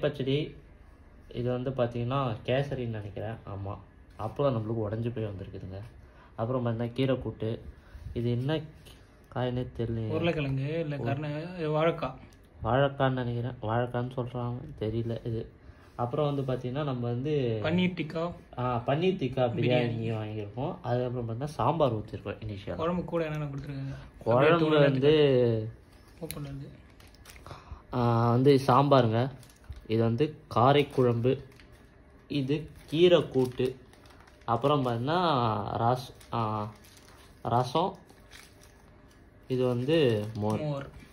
பச்சடி இது வந்து பார்த்தீங்கன்னா கேசரின்னு நினைக்கிறேன் ஆமாம் அப்பளம் நம்மளுக்கு உடஞ்சி போய் வந்திருக்குதுங்க அப்புறம் பார்த்தீங்கன்னா கீரை கூட்டு இது என்ன காயினே தெரியல உருளைக்கிழங்கு இல்லை கருணை வாழைக்காய் வாழைக்கான்னு நினைக்கிறேன் வாழைக்கான்னு சொல்கிறாங்க தெரியல இது அப்புறம் வந்து பார்த்தீங்கன்னா நம்ம வந்து பன்னீர் டிக்கா ஆ, பன்னீர் திக்கா பிரியாணி வாங்கியிருக்கோம் அதுக்கப்புறம் பார்த்தீங்கன்னா சாம்பார் ஊற்றிருக்கோம் இனிஷியல் குழம்பு கூட என்னென்ன கொடுத்துருக்காங்க குழம்பு வந்து ஓப்பன் வந்து ஆ, வந்து சாம்பாருங்க இது வந்து காரைக்குழம்பு இது கீரை கூட்டு அப்புறம் பார்த்தீங்கன்னா ரஸ் ஆ, ரசம் இது வந்து மோர் மோர்